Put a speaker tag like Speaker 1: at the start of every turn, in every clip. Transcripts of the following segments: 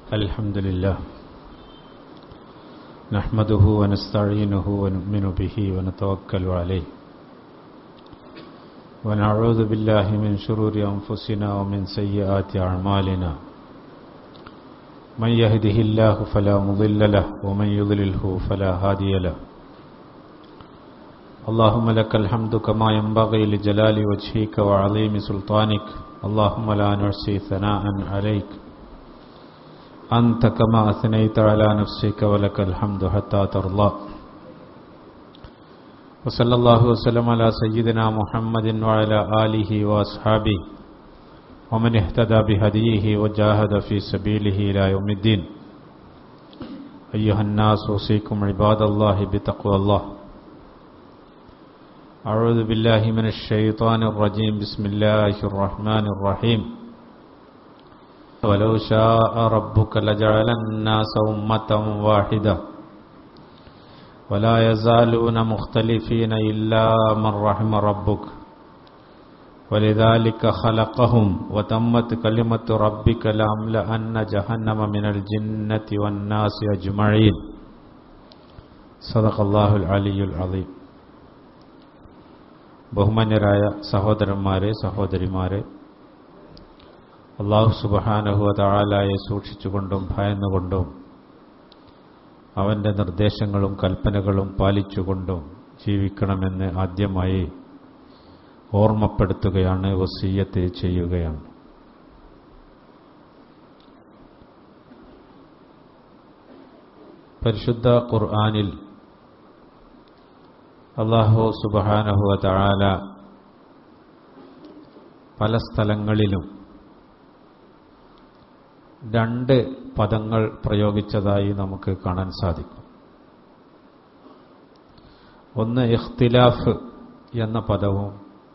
Speaker 1: الحمد لله نحمده ونستعينه ونؤمن به ونتوكل عليه ونعوذ بالله من شرور أنفسنا ومن سيئات أعمالنا من يهده الله فلا مضل له ومن يضلله فلا هادي له اللهم لك الحمد كما ينبغي لجلال وجهك وعظيم سلطانك اللهم لا نحصي ثناء عليك أنت كما أثنيت على نفسك ولك الحمد حتى ترضى وصلى الله وسلم على سيدنا محمد وعلى آله وأصحابه ومن اهتدى بهديه وجاهد في سبيله إلى يوم الدين أيها الناس أوصيكم عباد الله بتقوى الله أعوذ بالله من الشيطان الرجيم بسم الله الرحمن الرحيم ولو شاء ربك لجعل الناس أمة واحدة ولا يزالون مختلفين إلا من رحم ربك ولذلك خلقهم وتمت كلمة ربك لأملأن جهنم من الجنة والناس أجمعين صدق الله العلي العظيم ബഹുമാന്യരായ സഹോദരന്മാരെ സഹോദരിമാരെ അള്ളാഹു സുബഹാനഹുവ താളായെ സൂക്ഷിച്ചുകൊണ്ടും ഭയന്നുകൊണ്ടും അവൻ്റെ നിർദ്ദേശങ്ങളും കൽപ്പനകളും പാലിച്ചുകൊണ്ടും ജീവിക്കണമെന്ന് ആദ്യമായി ഓർമ്മപ്പെടുത്തുകയാണ് വസീയത്ത് ചെയ്യുകയാണ് പരിശുദ്ധ ഖുർആാനിൽ അള്ളാഹു സുബഹാനഹുവ താല പല സ്ഥലങ്ങളിലും രണ്ട് പദങ്ങൾ പ്രയോഗിച്ചതായി നമുക്ക് കാണാൻ സാധിക്കും ഒന്ന് ഇഖ്തിലാഫ് എന്ന പദവും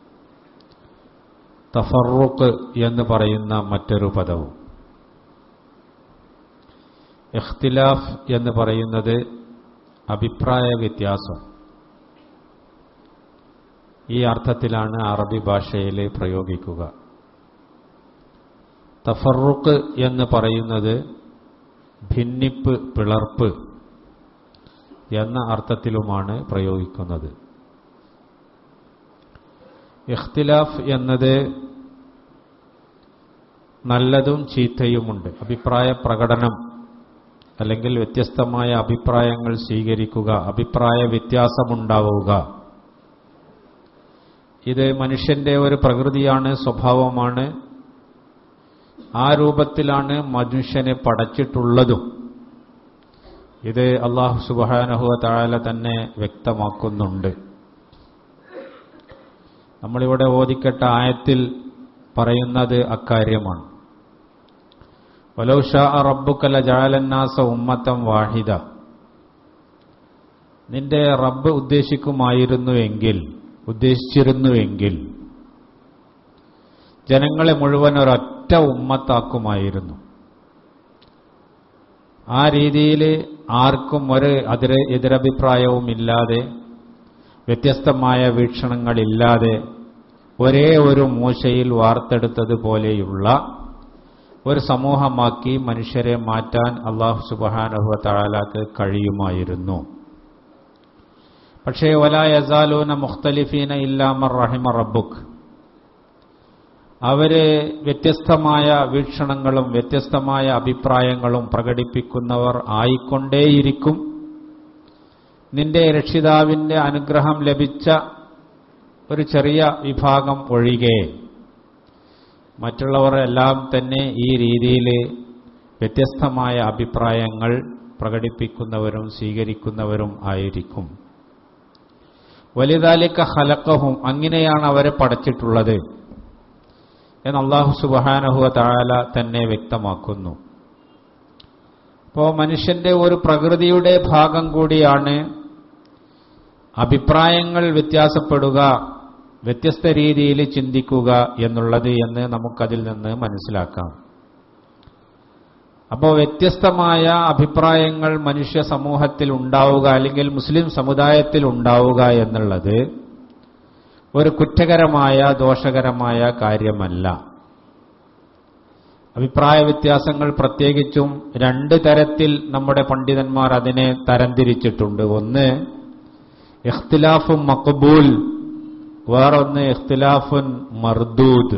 Speaker 1: തഫറുക്ക് എന്ന് പറയുന്ന മറ്റൊരു പദവും ഇഖ്തിലാഫ് എന്ന് പറയുന്നത് അഭിപ്രായ വ്യത്യാസം ഈ അർത്ഥത്തിലാണ് അറബി ഭാഷയിൽ പ്രയോഗിക്കുക തഫറുക്ക് എന്ന് പറയുന്നത് ഭിന്നിപ്പ് പിളർപ്പ് എന്ന അർത്ഥത്തിലുമാണ് പ്രയോഗിക്കുന്നത് ഇഖ്തിലാഫ് എന്നത് നല്ലതും ചീത്തയുമുണ്ട് അഭിപ്രായ പ്രകടനം അല്ലെങ്കിൽ വ്യത്യസ്തമായ അഭിപ്രായങ്ങൾ സ്വീകരിക്കുക അഭിപ്രായ വ്യത്യാസമുണ്ടാവുക ഇത് മനുഷ്യന്റെ ഒരു പ്രകൃതിയാണ് സ്വഭാവമാണ് ആ രൂപത്തിലാണ് മനുഷ്യനെ പടച്ചിട്ടുള്ളതും ഇത് അള്ളാഹു സുബാനഹുവ താഴെ തന്നെ വ്യക്തമാക്കുന്നുണ്ട് നമ്മളിവിടെ ഓദിക്കട്ട ആയത്തിൽ പറയുന്നത് അക്കാര്യമാണ് വലൗഷ റബ്ബുക്കല ജാലന്നാസ ഉമ്മത്തം വാഹിദ നിന്റെ റബ്ബ് ഉദ്ദേശിക്കുമായിരുന്നുവെങ്കിൽ ഉദ്ദേശിച്ചിരുന്നുവെങ്കിൽ ജനങ്ങളെ മുഴുവൻ ഒരൊറ്റ ഉമ്മത്താക്കുമായിരുന്നു ആ രീതിയിൽ ആർക്കും ഒരു അതിര് എതിരഭിപ്രായവും ഇല്ലാതെ വ്യത്യസ്തമായ വീക്ഷണങ്ങളില്ലാതെ ഒരേ ഒരു മൂശയിൽ വാർത്തെടുത്തതുപോലെയുള്ള ഒരു സമൂഹമാക്കി മനുഷ്യരെ മാറ്റാൻ അള്ളാഹു സുബാനഹുവ താലാക്ക് കഴിയുമായിരുന്നു പക്ഷേ വലാ യസാലൂന മുഖ്തലിഫീന ഇല്ലാമർ റഹിമ റബ്ബുക്ക് അവര് വ്യത്യസ്തമായ വീക്ഷണങ്ങളും വ്യത്യസ്തമായ അഭിപ്രായങ്ങളും പ്രകടിപ്പിക്കുന്നവർ ആയിക്കൊണ്ടേയിരിക്കും നിന്റെ രക്ഷിതാവിന്റെ അനുഗ്രഹം ലഭിച്ച ഒരു ചെറിയ വിഭാഗം ഒഴികെ മറ്റുള്ളവർ എല്ലാം തന്നെ ഈ രീതിയിൽ വ്യത്യസ്തമായ അഭിപ്രായങ്ങൾ പ്രകടിപ്പിക്കുന്നവരും സ്വീകരിക്കുന്നവരും ആയിരിക്കും വലുതാലിക്ക ഹലക്കഹും അങ്ങനെയാണ് അവരെ പടച്ചിട്ടുള്ളത് എന്ന് അള്ളാഹു സുബാനഹുവ താല തന്നെ വ്യക്തമാക്കുന്നു അപ്പോൾ മനുഷ്യന്റെ ഒരു പ്രകൃതിയുടെ ഭാഗം കൂടിയാണ് അഭിപ്രായങ്ങൾ വ്യത്യാസപ്പെടുക വ്യത്യസ്ത രീതിയിൽ ചിന്തിക്കുക എന്നുള്ളത് എന്ന് നമുക്കതിൽ നിന്ന് മനസ്സിലാക്കാം അപ്പോൾ വ്യത്യസ്തമായ അഭിപ്രായങ്ങൾ മനുഷ്യ സമൂഹത്തിൽ ഉണ്ടാവുക അല്ലെങ്കിൽ മുസ്ലിം സമുദായത്തിൽ ഉണ്ടാവുക എന്നുള്ളത് ഒരു കുറ്റകരമായ ദോഷകരമായ കാര്യമല്ല അഭിപ്രായ വ്യത്യാസങ്ങൾ പ്രത്യേകിച്ചും രണ്ട് തരത്തിൽ നമ്മുടെ പണ്ഡിതന്മാർ അതിനെ തരംതിരിച്ചിട്ടുണ്ട് ഒന്ന് ഇഖ്തിലാഫും മക്ബൂൽ വേറൊന്ന് ഇഖ്തിലാഫുൻ മർദൂദ്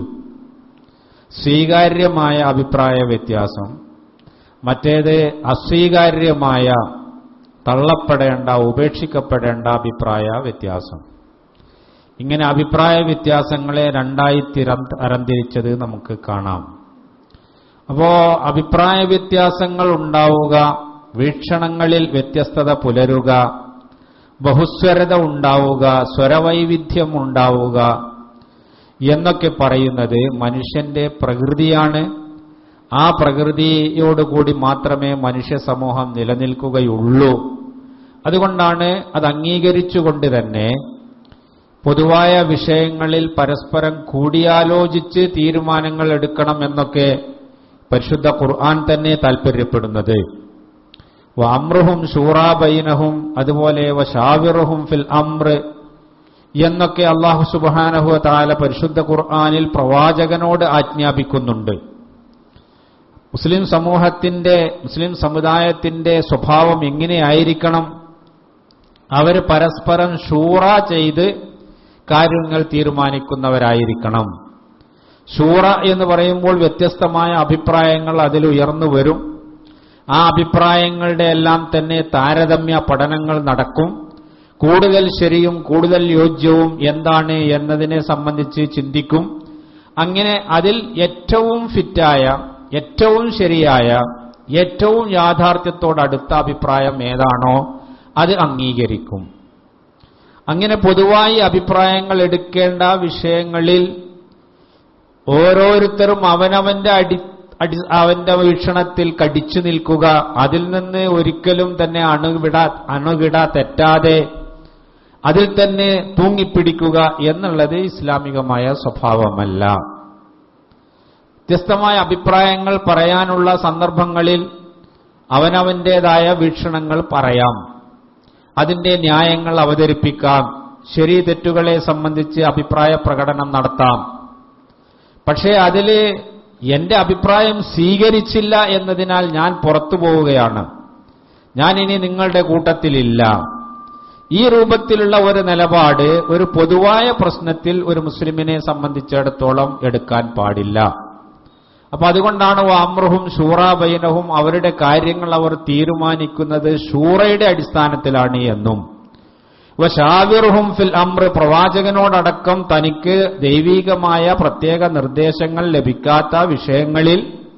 Speaker 1: സ്വീകാര്യമായ അഭിപ്രായ വ്യത്യാസം മറ്റേത് അസ്വീകാര്യമായ തള്ളപ്പെടേണ്ട ഉപേക്ഷിക്കപ്പെടേണ്ട അഭിപ്രായ വ്യത്യാസം ഇങ്ങനെ അഭിപ്രായ വ്യത്യാസങ്ങളെ രണ്ടായി തിരം തരംതിരിച്ചത് നമുക്ക് കാണാം അപ്പോ അഭിപ്രായ വ്യത്യാസങ്ങൾ ഉണ്ടാവുക വീക്ഷണങ്ങളിൽ വ്യത്യസ്തത പുലരുക ബഹുസ്വരത ഉണ്ടാവുക സ്വരവൈവിധ്യം ഉണ്ടാവുക എന്നൊക്കെ പറയുന്നത് മനുഷ്യന്റെ പ്രകൃതിയാണ് ആ പ്രകൃതിയോടുകൂടി മാത്രമേ മനുഷ്യ സമൂഹം നിലനിൽക്കുകയുള്ളൂ അതുകൊണ്ടാണ് അത് അംഗീകരിച്ചുകൊണ്ട് തന്നെ പൊതുവായ വിഷയങ്ങളിൽ പരസ്പരം കൂടിയാലോചിച്ച് തീരുമാനങ്ങൾ എടുക്കണം എന്നൊക്കെ പരിശുദ്ധ ഖുർആൻ തന്നെ താൽപര്യപ്പെടുന്നത് അമ്രുഹും ഷൂറാബൈനഹും അതുപോലെ വഷാവിറുഹും ഫിൽ അമ്ര എന്നൊക്കെ അള്ളാഹു സുബാനഹു താല പരിശുദ്ധ ഖുർആാനിൽ പ്രവാചകനോട് ആജ്ഞാപിക്കുന്നുണ്ട് മുസ്ലിം സമൂഹത്തിന്റെ മുസ്ലിം സമുദായത്തിന്റെ സ്വഭാവം എങ്ങനെയായിരിക്കണം അവർ പരസ്പരം ഷൂറ ചെയ്ത് കാര്യങ്ങൾ തീരുമാനിക്കുന്നവരായിരിക്കണം ഷൂറ എന്ന് പറയുമ്പോൾ വ്യത്യസ്തമായ അഭിപ്രായങ്ങൾ അതിൽ ഉയർന്നു വരും ആ അഭിപ്രായങ്ങളുടെ എല്ലാം തന്നെ താരതമ്യ പഠനങ്ങൾ നടക്കും കൂടുതൽ ശരിയും കൂടുതൽ യോജ്യവും എന്താണ് എന്നതിനെ സംബന്ധിച്ച് ചിന്തിക്കും അങ്ങനെ അതിൽ ഏറ്റവും ഫിറ്റായ ഏറ്റവും ശരിയായ ഏറ്റവും യാഥാർത്ഥ്യത്തോടടുത്ത അഭിപ്രായം ഏതാണോ അത് അംഗീകരിക്കും അങ്ങനെ പൊതുവായി അഭിപ്രായങ്ങൾ എടുക്കേണ്ട വിഷയങ്ങളിൽ ഓരോരുത്തരും അവനവന്റെ അടി അടി അവന്റെ വീക്ഷണത്തിൽ കടിച്ചു നിൽക്കുക അതിൽ നിന്ന് ഒരിക്കലും തന്നെ അണുവിട അണുകിട തെറ്റാതെ അതിൽ തന്നെ തൂങ്ങിപ്പിടിക്കുക എന്നുള്ളത് ഇസ്ലാമികമായ സ്വഭാവമല്ല വ്യത്യസ്തമായ അഭിപ്രായങ്ങൾ പറയാനുള്ള സന്ദർഭങ്ങളിൽ അവനവന്റേതായ വീക്ഷണങ്ങൾ പറയാം അതിന്റെ ന്യായങ്ങൾ അവതരിപ്പിക്കാം ശരി തെറ്റുകളെ സംബന്ധിച്ച് അഭിപ്രായ പ്രകടനം നടത്താം പക്ഷേ അതിൽ എന്റെ അഭിപ്രായം സ്വീകരിച്ചില്ല എന്നതിനാൽ ഞാൻ പുറത്തു പോവുകയാണ് ഞാൻ ഇനി നിങ്ങളുടെ കൂട്ടത്തിലില്ല ഈ രൂപത്തിലുള്ള ഒരു നിലപാട് ഒരു പൊതുവായ പ്രശ്നത്തിൽ ഒരു മുസ്ലിമിനെ സംബന്ധിച്ചിടത്തോളം എടുക്കാൻ പാടില്ല അപ്പൊ അതുകൊണ്ടാണ് അമ്രുഹും ഷൂറാബൈനഹും അവരുടെ കാര്യങ്ങൾ അവർ തീരുമാനിക്കുന്നത് ഷൂറയുടെ അടിസ്ഥാനത്തിലാണ് എന്നും വഷാവിർഹും ഫിൽ അമ്ര പ്രവാചകനോടടക്കം തനിക്ക് ദൈവീകമായ പ്രത്യേക നിർദ്ദേശങ്ങൾ ലഭിക്കാത്ത വിഷയങ്ങളിൽ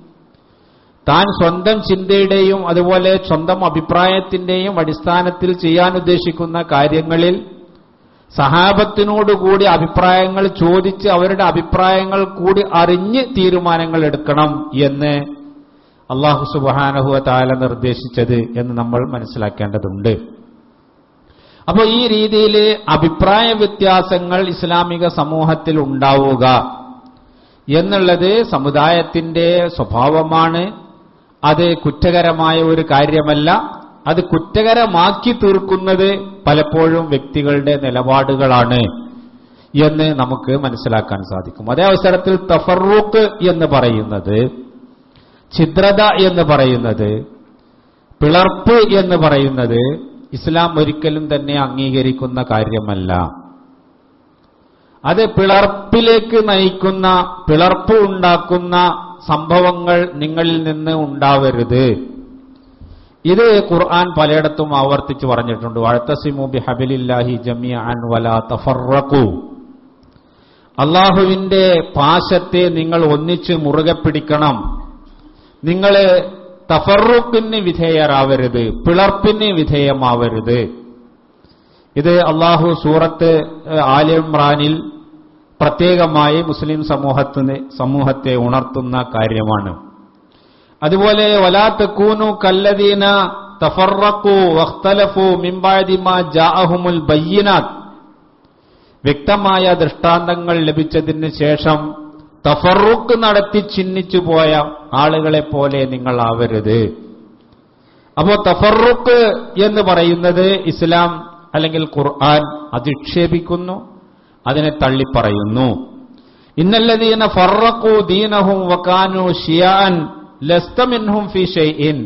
Speaker 1: താൻ സ്വന്തം ചിന്തയുടെയും അതുപോലെ സ്വന്തം അഭിപ്രായത്തിന്റെയും അടിസ്ഥാനത്തിൽ ചെയ്യാൻ ഉദ്ദേശിക്കുന്ന കാര്യങ്ങളിൽ സഹാബത്തിനോടുകൂടി അഭിപ്രായങ്ങൾ ചോദിച്ച് അവരുടെ അഭിപ്രായങ്ങൾ കൂടി അറിഞ്ഞ് തീരുമാനങ്ങൾ എടുക്കണം എന്ന് അള്ളാഹു സുബാനഹുവ താല നിർദ്ദേശിച്ചത് എന്ന് നമ്മൾ മനസ്സിലാക്കേണ്ടതുണ്ട് അപ്പോൾ ഈ രീതിയിൽ അഭിപ്രായ വ്യത്യാസങ്ങൾ ഇസ്ലാമിക സമൂഹത്തിൽ ഉണ്ടാവുക എന്നുള്ളത് സമുദായത്തിന്റെ സ്വഭാവമാണ് അത് കുറ്റകരമായ ഒരു കാര്യമല്ല അത് കുറ്റകരമാക്കി തീർക്കുന്നത് പലപ്പോഴും വ്യക്തികളുടെ നിലപാടുകളാണ് എന്ന് നമുക്ക് മനസ്സിലാക്കാൻ സാധിക്കും അതേ അവസരത്തിൽ തഫറൂക്ക് എന്ന് പറയുന്നത് ഛിദ്രത എന്ന് പറയുന്നത് പിളർപ്പ് എന്ന് പറയുന്നത് ഇസ്ലാം ഒരിക്കലും തന്നെ അംഗീകരിക്കുന്ന കാര്യമല്ല അത് പിളർപ്പിലേക്ക് നയിക്കുന്ന പിളർപ്പ് ഉണ്ടാക്കുന്ന സംഭവങ്ങൾ നിങ്ങളിൽ നിന്ന് ഉണ്ടാവരുത് ഇത് ഖുർആൻ പലയിടത്തും ആവർത്തിച്ച് പറഞ്ഞിട്ടുണ്ട് വഴത്തസിമു ബി ഹബിലില്ലാഹി ജമിഅൻ വലാ തഫറഖു അള്ളാഹുവിന്റെ പാശത്തെ നിങ്ങൾ ഒന്നിച്ച് മുറുകെ പിടിക്കണം നിങ്ങൾ തഫറുക്കിന് വിധേയരാവരുത് പിളർപ്പിന് വിധേയമാവരുത് ഇത് അള്ളാഹു സൂറത്ത് ആലിമ്രാനിൽ പ്രത്യേകമായി മുസ്ലിം സമൂഹത്തിന് സമൂഹത്തെ ഉണർത്തുന്ന കാര്യമാണ് അതുപോലെ വലാത്തക്കൂനു കല്ലദീന തഫറക്കു വഖ്തലഫു മിംബാദിമ ജാഅഹുമുൽ ബയ്യിനാത്ത് വ്യക്തമായ ദൃഷ്ടാന്തങ്ങൾ ലഭിച്ചതിന് ശേഷം തഫറുക്ക് നടത്തി ചിഹ്നിച്ചു പോയ ആളുകളെ പോലെ നിങ്ങൾ ആവരുത് അപ്പോ തഫറുക്ക് എന്ന് പറയുന്നത് ഇസ്ലാം അല്ലെങ്കിൽ ഖുർആൻ അധിക്ഷേപിക്കുന്നു അതിനെ തള്ളിപ്പറയുന്നു ഇന്നല്ലദീന ഫറഖു ദീനഹും വകാനു ഷിയാൻ ലസ്ത മിൻഹും ഫി ഷൈഇൻ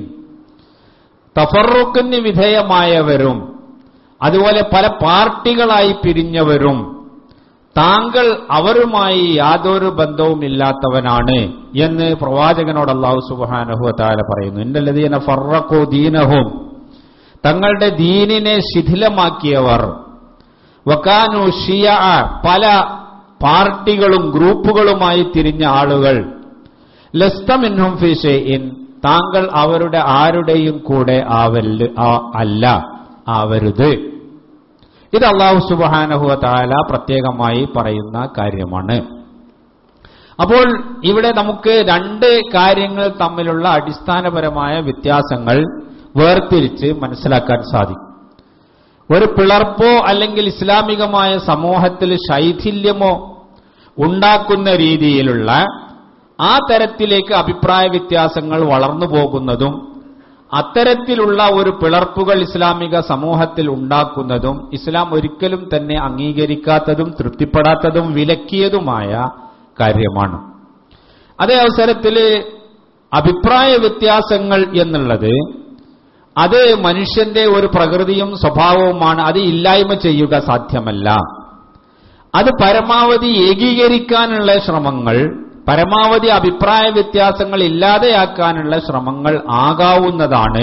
Speaker 1: തഫറുക്കിന് വിധേയമായവരും അതുപോലെ പല പാർട്ടികളായി പിരിഞ്ഞവരും താങ്കൾ അവരുമായി യാതൊരു ബന്ധവുമില്ലാത്തവനാണ് എന്ന് പ്രവാചകനോട് അള്ളാഹു സുബാനഹു താല പറയുന്നു ഇന്നല്ലദീന ഫറഖു ദീനഹും തങ്ങളുടെ ദീനിനെ ശിഥിലമാക്കിയവർ വക്കാനു ഷിയ പല പാർട്ടികളും ഗ്രൂപ്പുകളുമായി തിരിഞ്ഞ ആളുകൾ ലസ്തമിൻഹും ഫിഷെയിൻ താങ്കൾ അവരുടെ ആരുടെയും കൂടെ ആവല് ആ- അല്ല ആവരുത് ഇത് അള്ളാഹു സുബാനഹുവ താല പ്രത്യേകമായി പറയുന്ന കാര്യമാണ് അപ്പോൾ ഇവിടെ നമുക്ക് രണ്ട് കാര്യങ്ങൾ തമ്മിലുള്ള അടിസ്ഥാനപരമായ വ്യത്യാസങ്ങൾ വേർതിരിച്ച് മനസ്സിലാക്കാൻ സാധിക്കും ഒരു പിളർപ്പോ അല്ലെങ്കിൽ ഇസ്ലാമികമായ സമൂഹത്തിൽ ശൈഥില്യമോ ഉണ്ടാക്കുന്ന രീതിയിലുള്ള ആ തരത്തിലേക്ക് അഭിപ്രായ വ്യത്യാസങ്ങൾ വളർന്നു പോകുന്നതും അത്തരത്തിലുള്ള ഒരു പിളർപ്പുകൾ ഇസ്ലാമിക സമൂഹത്തിൽ ഉണ്ടാക്കുന്നതും ഇസ്ലാം ഒരിക്കലും തന്നെ അംഗീകരിക്കാത്തതും തൃപ്തിപ്പെടാത്തതും വിലക്കിയതുമായ കാര്യമാണ് അതേ അവസരത്തിൽ അഭിപ്രായ വ്യത്യാസങ്ങൾ എന്നുള്ളത് അത് മനുഷ്യന്റെ ഒരു പ്രകൃതിയും സ്വഭാവവുമാണ് അത് ഇല്ലായ്മ ചെയ്യുക സാധ്യമല്ല അത് പരമാവധി ഏകീകരിക്കാനുള്ള ശ്രമങ്ങൾ പരമാവധി അഭിപ്രായ വ്യത്യാസങ്ങൾ ഇല്ലാതെയാക്കാനുള്ള ശ്രമങ്ങൾ ആകാവുന്നതാണ്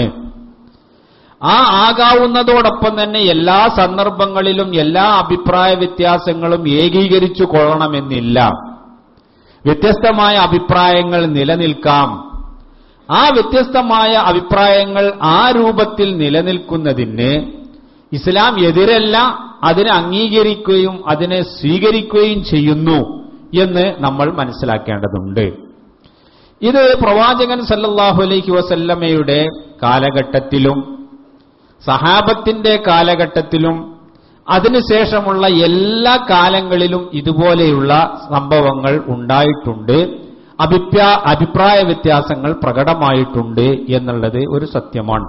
Speaker 1: ആ ആകാവുന്നതോടൊപ്പം തന്നെ എല്ലാ സന്ദർഭങ്ങളിലും എല്ലാ അഭിപ്രായ വ്യത്യാസങ്ങളും ഏകീകരിച്ചു കൊള്ളണമെന്നില്ല വ്യത്യസ്തമായ അഭിപ്രായങ്ങൾ നിലനിൽക്കാം ആ വ്യത്യസ്തമായ അഭിപ്രായങ്ങൾ ആ രൂപത്തിൽ നിലനിൽക്കുന്നതിന് ഇസ്ലാം എതിരല്ല അതിനെ അംഗീകരിക്കുകയും അതിനെ സ്വീകരിക്കുകയും ചെയ്യുന്നു എന്ന് നമ്മൾ മനസ്സിലാക്കേണ്ടതുണ്ട് ഇത് പ്രവാചകൻ സല്ലല്ലാഹു അലൈഹി വസല്ലമയുടെ കാലഘട്ടത്തിലും സഹാബത്തിന്റെ കാലഘട്ടത്തിലും അതിനുശേഷമുള്ള എല്ലാ കാലങ്ങളിലും ഇതുപോലെയുള്ള സംഭവങ്ങൾ ഉണ്ടായിട്ടുണ്ട് അഭിപ്രായ അഭിപ്രായ വ്യത്യാസങ്ങൾ പ്രകടമായിട്ടുണ്ട് എന്നുള്ളത് ഒരു സത്യമാണ്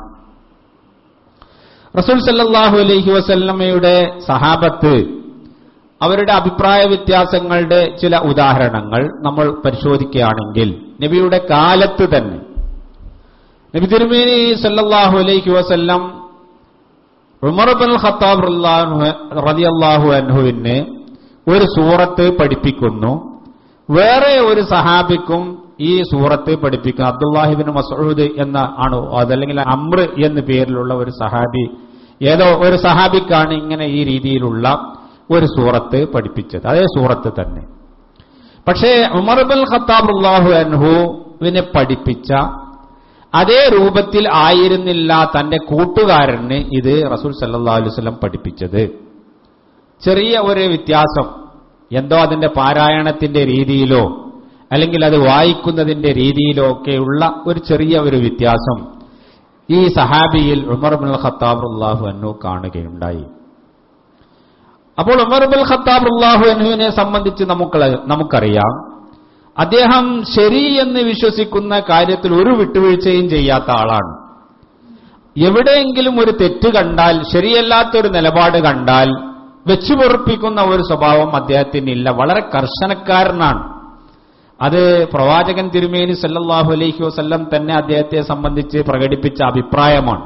Speaker 1: റസൂൽ സല്ലല്ലാഹു അലൈഹി വസല്ലമയുടെ സഹാബത്ത് അവരുടെ അഭിപ്രായ വ്യത്യാസങ്ങളുടെ ചില ഉദാഹരണങ്ങൾ നമ്മൾ പരിശോധിക്കുകയാണെങ്കിൽ നബിയുടെ കാലത്ത് തന്നെ നബി തിരുമേനി സല്ലല്ലാഹു അലൈഹി വസല്ലം ഉമർ ബിൻ ഖത്താബ് റളിയല്ലാഹു അൻഹുവിന് ഒരു സൂറത്ത് പഠിപ്പിക്കുന്നു വേറെ ഒരു സഹാബിക്കും ഈ സൂറത്ത് പഠിപ്പിക്കുന്നു അബ്ദുല്ലാഹിബിൻ മസൂദ് എന്ന ആണ് അതല്ലെങ്കിൽ അമ്ര എന്ന പേരിലുള്ള ഒരു സഹാബി ഏതോ ഒരു സഹാബിക്കാണ് ഇങ്ങനെ ഈ രീതിയിലുള്ള ഒരു സൂറത്ത് പഠിപ്പിച്ചത് അതേ സൂറത്ത് തന്നെ പക്ഷേ ഉമർ ബിൻ ഖത്താബ് അള്ളാഹു അൻഹുവിനെ പഠിപ്പിച്ച അതേ രൂപത്തിൽ ആയിരുന്നില്ല തന്റെ കൂട്ടുകാരന് ഇത് റസൂൽ സല്ലാ അലുവല്ലം പഠിപ്പിച്ചത് ചെറിയ ഒരു വ്യത്യാസം എന്തോ അതിന്റെ പാരായണത്തിന്റെ രീതിയിലോ അല്ലെങ്കിൽ അത് വായിക്കുന്നതിന്റെ രീതിയിലോ ഒക്കെയുള്ള ഒരു ചെറിയ ഒരു വ്യത്യാസം ഈ സഹാബിയിൽ ഉമർ ബിൻ ഖത്താബ് അള്ളാഹു അന്നു കാണുകയുണ്ടായി അപ്പോൾ ഉമർ ബിൻ ഖത്താബ് അള്ളാഹു അന്നുവിനെ സംബന്ധിച്ച് നമുക്ക് നമുക്കറിയാം അദ്ദേഹം ശരി എന്ന് വിശ്വസിക്കുന്ന കാര്യത്തിൽ ഒരു വിട്ടുവീഴ്ചയും ചെയ്യാത്ത ആളാണ് എവിടെയെങ്കിലും ഒരു തെറ്റ് കണ്ടാൽ ശരിയല്ലാത്തൊരു നിലപാട് കണ്ടാൽ വെച്ചു പൊറുപ്പിക്കുന്ന ഒരു സ്വഭാവം അദ്ദേഹത്തിനില്ല വളരെ കർശനക്കാരനാണ് അത് പ്രവാചകൻ തിരുമേനി സല്ലല്ലാഹു അലൈഹി വസല്ലം തന്നെ അദ്ദേഹത്തെ സംബന്ധിച്ച് പ്രകടിപ്പിച്ച അഭിപ്രായമാണ്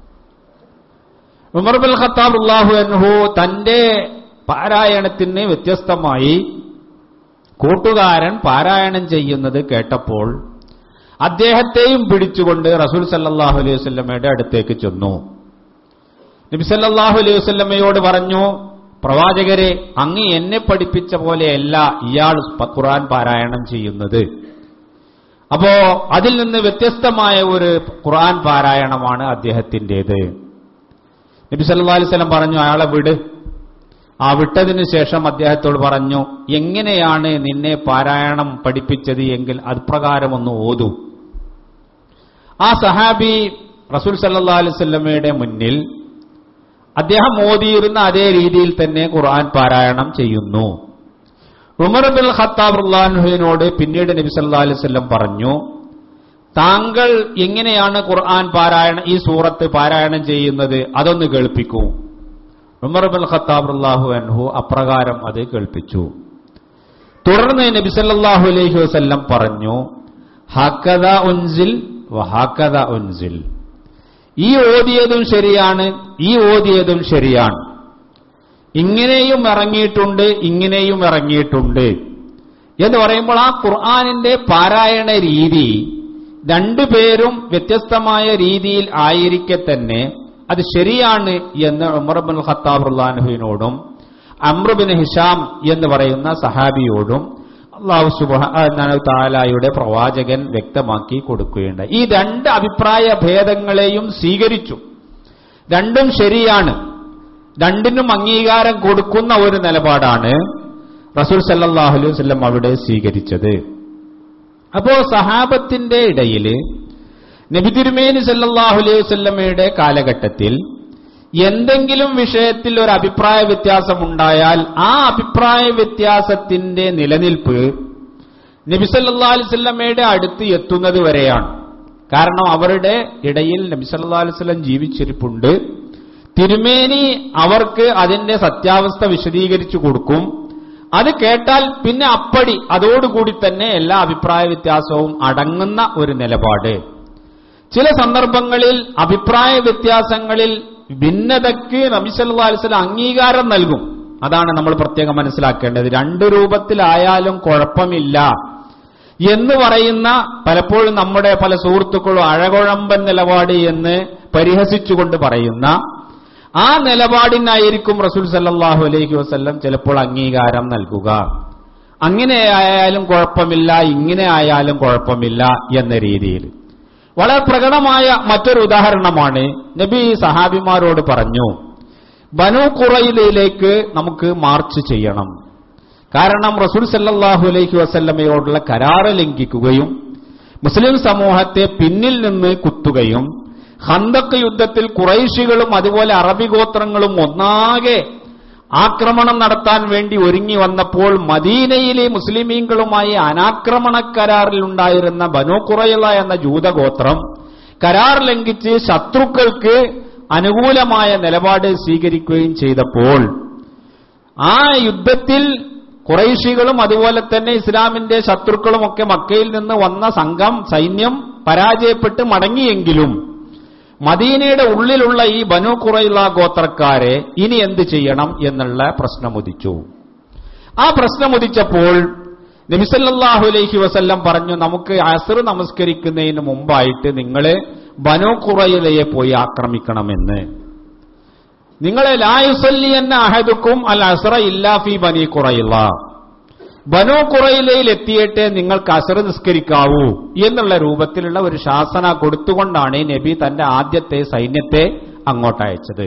Speaker 1: ഉമർ ബിൽ ഖത്താബ് അള്ളാഹു അൻഹു തന്റെ പാരായണത്തിന് വ്യത്യസ്തമായി കൂട്ടുകാരൻ പാരായണം ചെയ്യുന്നത് കേട്ടപ്പോൾ അദ്ദേഹത്തെയും പിടിച്ചുകൊണ്ട് റസൂൽ സല്ലാഹു അലൈഹി വസ്ലമയുടെ അടുത്തേക്ക് ചെന്നു നബി സല്ലാഹു അലൈഹി വസ്ലമയോട് പറഞ്ഞു പ്രവാചകരെ അങ്ങ് എന്നെ പഠിപ്പിച്ച പോലെയല്ല ഇയാൾ ഖുറാൻ പാരായണം ചെയ്യുന്നത് അപ്പോ അതിൽ നിന്ന് വ്യത്യസ്തമായ ഒരു ഖുറാൻ പാരായണമാണ് അദ്ദേഹത്തിൻ്റെത് നബി സല്ലാ അലൈഹി സ്വലം പറഞ്ഞു അയാളെ വിട് ആ വിട്ടതിനു ശേഷം അദ്ദേഹത്തോട് പറഞ്ഞു എങ്ങനെയാണ് നിന്നെ പാരായണം പഠിപ്പിച്ചത് എങ്കിൽ അപ്രകാരം ഒന്ന് ഓതൂ ആ സഹാബി റസൂൽ സല്ലാ അലുസല്ലമ്മയുടെ മുന്നിൽ അദ്ദേഹം ഓതിയിരുന്ന അതേ രീതിയിൽ തന്നെ ഖുർആൻ പാരായണം ചെയ്യുന്നു ഉമർ ബിൻ ഖത്താബ് റുല്ലാൻഹുവിനോട് പിന്നീട് നബി സല്ലാ അലുസല്ലം പറഞ്ഞു താങ്കൾ എങ്ങനെയാണ് ഖുർആൻ പാരായണം ഈ സൂറത്ത് പാരായണം ചെയ്യുന്നത് അതൊന്ന് കേൾപ്പിക്കൂ ഉമർ ബിൻ ഖത്താബ് അള്ളാഹു അൻഹു അപ്രകാരം അത് കേൾപ്പിച്ചു തുടർന്ന് നബി സല്ലല്ലാഹു അലൈഹി വസല്ലം പറഞ്ഞു ഹക്കദ ഉൻസിൽ വഹാക്കദ ഉൻസിൽ ഈ ഓതിയതും ശരിയാണ് ഈ ഓതിയതും ശരിയാണ് ഇങ്ങനെയും ഇറങ്ങിയിട്ടുണ്ട് ഇങ്ങനെയും ഇറങ്ങിയിട്ടുണ്ട് എന്ന് പറയുമ്പോൾ ആ ഖുർആാനിന്റെ പാരായണ രീതി രണ്ടുപേരും വ്യത്യസ്തമായ രീതിയിൽ ആയിരിക്കെ തന്നെ അത് ശരിയാണ് എന്ന് ഉമർബുൽ ഖത്താബ് റുല്ലാൻഹുവിനോടും അമ്രുബിൻ ഹിഷാം എന്ന് പറയുന്ന സഹാബിയോടും അള്ളാഹു സുബാന താലായുടെ പ്രവാചകൻ വ്യക്തമാക്കി കൊടുക്കുകയുണ്ട് ഈ രണ്ട് അഭിപ്രായ ഭേദങ്ങളെയും സ്വീകരിച്ചു രണ്ടും ശരിയാണ് രണ്ടിനും അംഗീകാരം കൊടുക്കുന്ന ഒരു നിലപാടാണ് റസൂൽ സല്ലാഹു അലൈഹി വസല്ലം അവിടെ സ്വീകരിച്ചത് അപ്പോ സഹാബത്തിന്റെ ഇടയിൽ നബി തിരുമേനി സല്ലാഹു അലൈഹി വസല്ലമയുടെ കാലഘട്ടത്തിൽ എന്തെങ്കിലും വിഷയത്തിൽ ഒരു അഭിപ്രായ വ്യത്യാസം ഉണ്ടായാൽ ആ അഭിപ്രായ വ്യത്യാസത്തിന്റെ നിലനിൽപ്പ് നബി സല്ലാ അലിസ്വല്ലമയുടെ അടുത്ത് എത്തുന്നത് വരെയാണ് കാരണം അവരുടെ ഇടയിൽ നബി സല്ലാ അലിസ്വല്ലം ജീവിച്ചിരിപ്പുണ്ട് തിരുമേനി അവർക്ക് അതിന്റെ സത്യാവസ്ഥ വിശദീകരിച്ചു കൊടുക്കും അത് കേട്ടാൽ പിന്നെ അപ്പടി അതോടുകൂടി തന്നെ എല്ലാ അഭിപ്രായ വ്യത്യാസവും അടങ്ങുന്ന ഒരു നിലപാട് ചില സന്ദർഭങ്ങളിൽ അഭിപ്രായ വ്യത്യാസങ്ങളിൽ ഭിന്നതയ്ക്ക് നബിസല്ലാ അലിസ്ലം അംഗീകാരം നൽകും അതാണ് നമ്മൾ പ്രത്യേകം മനസ്സിലാക്കേണ്ടത് രണ്ട് രൂപത്തിലായാലും കുഴപ്പമില്ല എന്ന് പറയുന്ന പലപ്പോഴും നമ്മുടെ പല സുഹൃത്തുക്കളും അഴകുഴമ്പൻ നിലപാട് എന്ന് പരിഹസിച്ചുകൊണ്ട് പറയുന്ന ആ നിലപാടിനായിരിക്കും റസൂൽ സല്ലാഹു അലൈഹി വസ്ല്ലം ചിലപ്പോൾ അംഗീകാരം നൽകുക അങ്ങനെ ആയാലും കുഴപ്പമില്ല ഇങ്ങനെ ആയാലും കുഴപ്പമില്ല എന്ന രീതിയിൽ വളരെ പ്രകടമായ മറ്റൊരു ഉദാഹരണമാണ് നബി സഹാബിമാരോട് പറഞ്ഞു ബനു കുറയിലേക്ക് നമുക്ക് മാർച്ച് ചെയ്യണം കാരണം റസൂൽ സല്ലാഹു അലൈഹി വസല്ലമയോടുള്ള കരാറ് ലംഘിക്കുകയും മുസ്ലിം സമൂഹത്തെ പിന്നിൽ നിന്ന് കുത്തുകയും ഹന്തക്ക് യുദ്ധത്തിൽ കുറൈശികളും അതുപോലെ അറബി ഗോത്രങ്ങളും ഒന്നാകെ ആക്രമണം നടത്താൻ വേണ്ടി ഒരുങ്ങി വന്നപ്പോൾ മദീനയിലെ മുസ്ലിമീങ്ങളുമായി അനാക്രമണ കരാറിൽ ഉണ്ടായിരുന്ന ബനോ കുറയല എന്ന ജൂതഗോത്രം കരാർ ലംഘിച്ച് ശത്രുക്കൾക്ക് അനുകൂലമായ നിലപാട് സ്വീകരിക്കുകയും ചെയ്തപ്പോൾ ആ യുദ്ധത്തിൽ കുറൈശികളും അതുപോലെ തന്നെ ഇസ്ലാമിന്റെ ശത്രുക്കളുമൊക്കെ മക്കയിൽ നിന്ന് വന്ന സംഘം സൈന്യം പരാജയപ്പെട്ട് മടങ്ങിയെങ്കിലും മദീനയുടെ ഉള്ളിലുള്ള ഈ ബനു കുറയുള്ള ഗോത്രക്കാരെ ഇനി എന്ത് ചെയ്യണം എന്നുള്ള പ്രശ്നമുദിച്ചു ആ പ്രശ്നമുദിച്ചപ്പോൾ നബിസല്ലാഹു അലൈഹി വസല്ലം പറഞ്ഞു നമുക്ക് അസർ നമസ്കരിക്കുന്നതിന് മുമ്പായിട്ട് നിങ്ങൾ ബനു കുറയിലയെ പോയി ആക്രമിക്കണമെന്ന് നിങ്ങളെ ലായുസല്ലി എന്ന അഹദുക്കും അൽ അസറ ഇല്ലാഫി ബനി കുറയില്ല ബനോ കുറയിലയിൽ എത്തിയിട്ട് നിങ്ങൾക്ക് അസർ നിസ്കരിക്കാവൂ എന്നുള്ള രൂപത്തിലുള്ള ഒരു ശാസന കൊടുത്തുകൊണ്ടാണ് നബി തന്റെ ആദ്യത്തെ സൈന്യത്തെ അങ്ങോട്ട് അയച്ചത്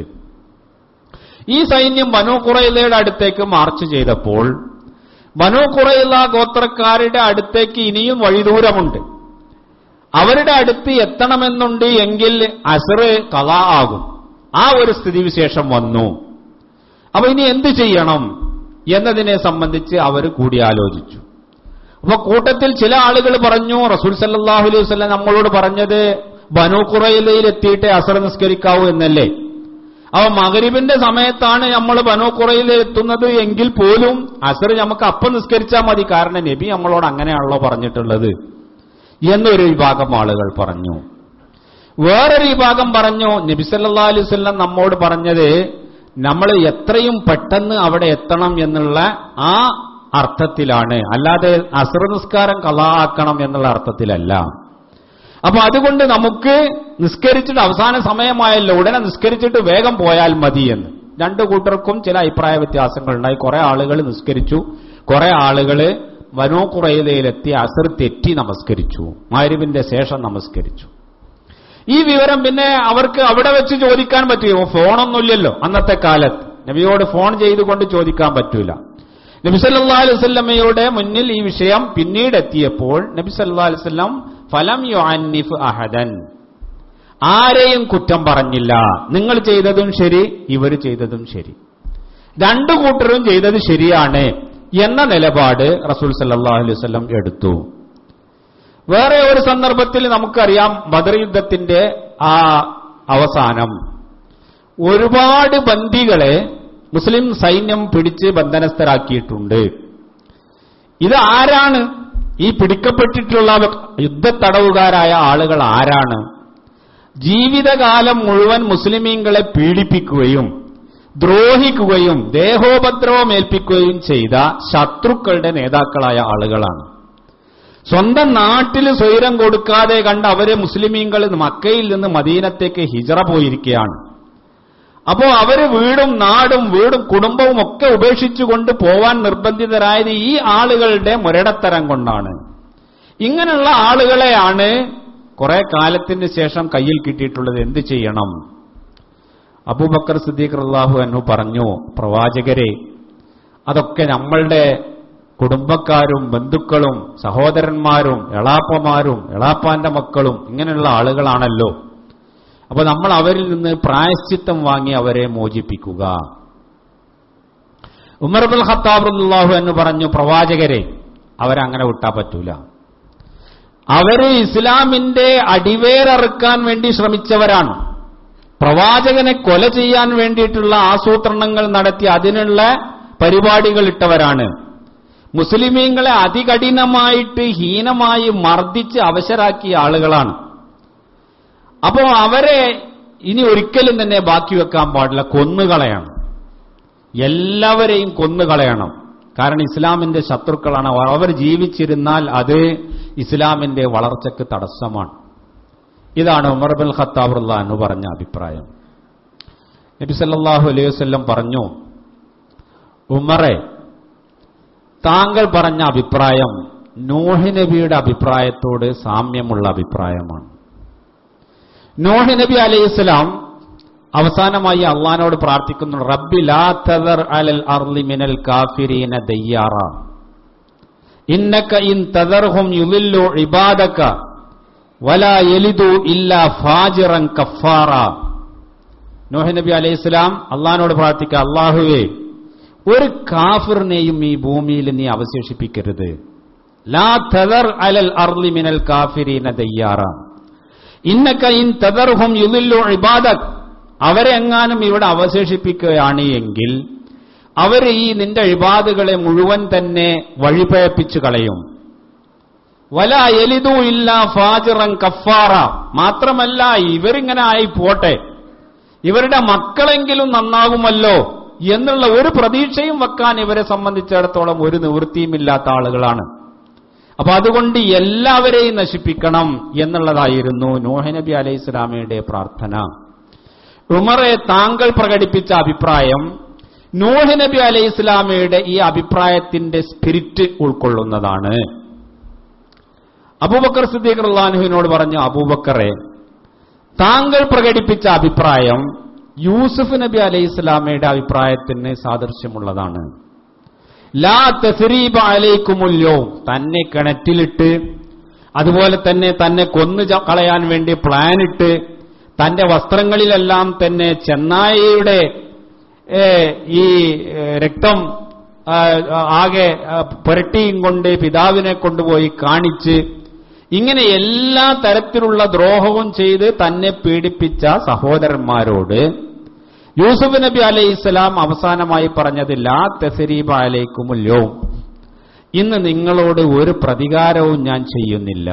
Speaker 1: ഈ സൈന്യം ബനോ കുറയിലയുടെ അടുത്തേക്ക് മാർച്ച് ചെയ്തപ്പോൾ ബനോ കുറയില ഗോത്രക്കാരുടെ അടുത്തേക്ക് ഇനിയും വഴിദൂരമുണ്ട് അവരുടെ അടുത്ത് എത്തണമെന്നുണ്ട് എങ്കിൽ അസർ കഥ ആകും ആ ഒരു സ്ഥിതിവിശേഷം വന്നു അപ്പൊ ഇനി എന്ത് ചെയ്യണം എന്നതിനെ സംബന്ധിച്ച് അവർ കൂടിയാലോചിച്ചു അപ്പൊ കൂട്ടത്തിൽ ചില ആളുകൾ പറഞ്ഞു റസൂൽ സല്ലാഹു അലൈഹി വസ്ലം നമ്മളോട് പറഞ്ഞത് ബനു കുറയിലയിൽ എത്തിയിട്ട് അസർ നിസ്കരിക്കാവൂ എന്നല്ലേ അവ മകരിബിന്റെ സമയത്താണ് നമ്മൾ ബനു കുറയിൽ എത്തുന്നത് എങ്കിൽ പോലും അസർ നമുക്ക് അപ്പം നിസ്കരിച്ചാൽ മതി കാരണം നബി നമ്മളോട് അങ്ങനെയാണല്ലോ പറഞ്ഞിട്ടുള്ളത് എന്നൊരു വിഭാഗം ആളുകൾ പറഞ്ഞു വേറൊരു വിഭാഗം പറഞ്ഞു നബി സല്ലാ അലൈഹി വസ്ലം നമ്മോട് പറഞ്ഞത് നമ്മൾ എത്രയും പെട്ടെന്ന് അവിടെ എത്തണം എന്നുള്ള ആ അർത്ഥത്തിലാണ് അല്ലാതെ അസർ നിസ്കാരം കലാക്കണം എന്നുള്ള അർത്ഥത്തിലല്ല അപ്പൊ അതുകൊണ്ട് നമുക്ക് നിസ്കരിച്ചിട്ട് അവസാന സമയമായല്ലോ ഉടനെ നിസ്കരിച്ചിട്ട് വേഗം പോയാൽ മതി എന്ന് രണ്ടു കൂട്ടർക്കും ചില അഭിപ്രായ വ്യത്യാസങ്ങൾ ഉണ്ടായി കുറെ ആളുകൾ നിസ്കരിച്ചു കുറെ ആളുകൾ വനോക്കുറയിലെത്തി അസർ തെറ്റി നമസ്കരിച്ചു മാരുവിന്റെ ശേഷം നമസ്കരിച്ചു ഈ വിവരം പിന്നെ അവർക്ക് അവിടെ വെച്ച് ചോദിക്കാൻ പറ്റുമോ ഫോണൊന്നുമില്ലല്ലോ അന്നത്തെ കാലത്ത് നബിയോട് ഫോൺ ചെയ്തുകൊണ്ട് ചോദിക്കാൻ പറ്റൂല നബി സല്ലാ അലുസല്ലമ്മയുടെ മുന്നിൽ ഈ വിഷയം പിന്നീട് എത്തിയപ്പോൾ നബി സല്ലാ അലുസല്ലം ഫലം യുഅന്നിഫ് അഹദൻ ആരെയും കുറ്റം പറഞ്ഞില്ല നിങ്ങൾ ചെയ്തതും ശരി ഇവർ ചെയ്തതും ശരി രണ്ടു കൂട്ടരും ചെയ്തത് ശരിയാണ് എന്ന നിലപാട് റസൂൽ സല്ലാ അലൈഹി വസല്ലം എടുത്തു വേറെ ഒരു സന്ദർഭത്തിൽ നമുക്കറിയാം ബദർ യുദ്ധത്തിന്റെ ആ അവസാനം ഒരുപാട് ബന്ദികളെ മുസ്ലിം സൈന്യം പിടിച്ച് ബന്ധനസ്ഥരാക്കിയിട്ടുണ്ട് ഇത് ആരാണ് ഈ പിടിക്കപ്പെട്ടിട്ടുള്ള യുദ്ധത്തടവുകാരായ ആളുകൾ ആരാണ് ജീവിതകാലം മുഴുവൻ മുസ്ലിമീങ്ങളെ പീഡിപ്പിക്കുകയും ദ്രോഹിക്കുകയും ദേഹോപദ്രവം ഏൽപ്പിക്കുകയും ചെയ്ത ശത്രുക്കളുടെ നേതാക്കളായ ആളുകളാണ് സ്വന്തം നാട്ടിൽ സ്വൈരം കൊടുക്കാതെ കണ്ട് അവരെ മുസ്ലിമീങ്ങൾ മക്കയിൽ നിന്ന് മദീനത്തേക്ക് ഹിജറ പോയിരിക്കുകയാണ് അപ്പോ അവര് വീടും നാടും വീടും കുടുംബവും ഒക്കെ ഉപേക്ഷിച്ചുകൊണ്ട് പോവാൻ നിർബന്ധിതരായത് ഈ ആളുകളുടെ മുരടത്തരം കൊണ്ടാണ് ഇങ്ങനെയുള്ള ആളുകളെയാണ് കുറെ കാലത്തിന് ശേഷം കയ്യിൽ കിട്ടിയിട്ടുള്ളത് എന്ത് ചെയ്യണം അബൂബക്കർ സിദ്ദീഖ് അള്ളാഹു എന്നു പറഞ്ഞു പ്രവാചകരെ അതൊക്കെ നമ്മളുടെ കുടുംബക്കാരും ബന്ധുക്കളും സഹോദരന്മാരും എളാപ്പമാരും എളാപ്പാന്റെ മക്കളും ഇങ്ങനെയുള്ള ആളുകളാണല്ലോ അപ്പൊ നമ്മൾ അവരിൽ നിന്ന് പ്രായശ്ചിത്തം വാങ്ങി അവരെ മോചിപ്പിക്കുക ഉമർബുൽ ഖത്താബുല്ലാഹു എന്ന് പറഞ്ഞു പ്രവാചകരെ അവരങ്ങനെ വിട്ടാ പറ്റൂല അവര് ഇസ്ലാമിന്റെ അടിവേരറുക്കാൻ വേണ്ടി ശ്രമിച്ചവരാണ് പ്രവാചകനെ കൊല ചെയ്യാൻ വേണ്ടിയിട്ടുള്ള ആസൂത്രണങ്ങൾ നടത്തി അതിനുള്ള പരിപാടികൾ ഇട്ടവരാണ് മുസ്ലിമീങ്ങളെ അതികഠിനമായിട്ട് ഹീനമായി മർദ്ദിച്ച് അവശരാക്കിയ ആളുകളാണ് അപ്പോൾ അവരെ ഇനി ഒരിക്കലും തന്നെ ബാക്കി വെക്കാൻ പാടില്ല കൊന്നുകളയണം എല്ലാവരെയും കൊന്നുകളയണം കാരണം ഇസ്ലാമിന്റെ ശത്രുക്കളാണ് അവർ ജീവിച്ചിരുന്നാൽ അത് ഇസ്ലാമിന്റെ വളർച്ചയ്ക്ക് തടസ്സമാണ് ഇതാണ് ഉമർ ബിൻ ഖത്താബുള്ള എന്ന് പറഞ്ഞ അഭിപ്രായം നബി സല്ലല്ലാഹു അലൈഹി വസല്ലം പറഞ്ഞു ഉമറെ താങ്കൾ പറഞ്ഞ അഭിപ്രായം നോഹി നബിയുടെ അഭിപ്രായത്തോട് സാമ്യമുള്ള അഭിപ്രായമാണ് നോഹി നബി അലൈഹി സ്വലാം അവസാനമായി അള്ളഹാനോട് പ്രാർത്ഥിക്കുന്നു റബ്ബി ലാ തദർ അലൽ അർളി മിനൽ കാഫിരീന ദയ്യാറ ഇന്നക ഇൻ തദർഹും യുലില്ലു ഇബാദക വലാ യലിദു ഇല്ലാ ഫാജിറൻ കഫാറ നോഹി നബി അലൈഹി സ്വലാം അള്ളഹാനോട് പ്രാർത്ഥിക്കുക അള്ളാഹുവേ ഒരു കാഫിറിനെയും ഈ ഭൂമിയിൽ നീ അവശേഷിപ്പിക്കരുത് ലാ തദർ അലൽ അർളി മിനൽ കാഫിരീന ദയ്യാറ ഇന്നക്ക ഇൻ തദർഹും യുലില്ലു ഇബാദക് അവരെ എങ്ങാനും ഇവിടെ അവശേഷിപ്പിക്കുകയാണ് എങ്കിൽ അവർ ഈ നിന്റെ ഇബാദുകളെ മുഴുവൻ തന്നെ വഴിപഴപ്പിച്ചു കളയും വല എലിതു ഇല്ല ഫാജിറൻ കഫാറ മാത്രമല്ല ഇവരിങ്ങനെ ആയി പോട്ടെ ഇവരുടെ മക്കളെങ്കിലും നന്നാകുമല്ലോ എന്നുള്ള ഒരു പ്രതീക്ഷയും വെക്കാൻ ഇവരെ സംബന്ധിച്ചിടത്തോളം ഒരു നിവൃത്തിയുമില്ലാത്ത ആളുകളാണ് അപ്പൊ അതുകൊണ്ട് എല്ലാവരെയും നശിപ്പിക്കണം എന്നുള്ളതായിരുന്നു നോഹ നബി അലൈഹി ഇസ്ലാമയുടെ പ്രാർത്ഥന ഉമറെ താങ്കൾ പ്രകടിപ്പിച്ച അഭിപ്രായം നോഹ നബി അലൈഹി ഇസ്ലാമയുടെ ഈ അഭിപ്രായത്തിന്റെ സ്പിരിറ്റ് ഉൾക്കൊള്ളുന്നതാണ് അബൂബക്കർ സിദ്ദീഖ് അള്ളാഹുവിനോട് പറഞ്ഞു അബൂബക്കറെ താങ്കൾ പ്രകടിപ്പിച്ച അഭിപ്രായം യൂസുഫ് നബി അലൈഹി ഇസ്ലാമയുടെ അഭിപ്രായത്തിന് സാദൃശ്യമുള്ളതാണ് ലാ തസരീബ അലൈക്കുമുല്ലോ തന്നെ കിണറ്റിലിട്ട് അതുപോലെ തന്നെ തന്നെ കൊന്നു ച- കളയാൻ വേണ്ടി പ്ലാനിട്ട് തന്റെ വസ്ത്രങ്ങളിലെല്ലാം തന്നെ ചെന്നായിയുടെ ഏ, ഈ ഏ, രക്തം ആ, ആകെ ആ, പുരട്ടിയും കൊണ്ട് പിതാവിനെ കൊണ്ടുപോയി കാണിച്ച് ഇങ്ങനെ എല്ലാ തരത്തിലുള്ള ദ്രോഹവും ചെയ്ത് തന്നെ പീഡിപ്പിച്ച സഹോദരന്മാരോട് യൂസുഫ് നബി അലൈഹി ഇസ്ലാം അവസാനമായി പറഞ്ഞത് ലാ തെസരീബ അലൈക്കുമുല്ലോ ഇന്ന് നിങ്ങളോട് ഒരു പ്രതികാരവും ഞാൻ ചെയ്യുന്നില്ല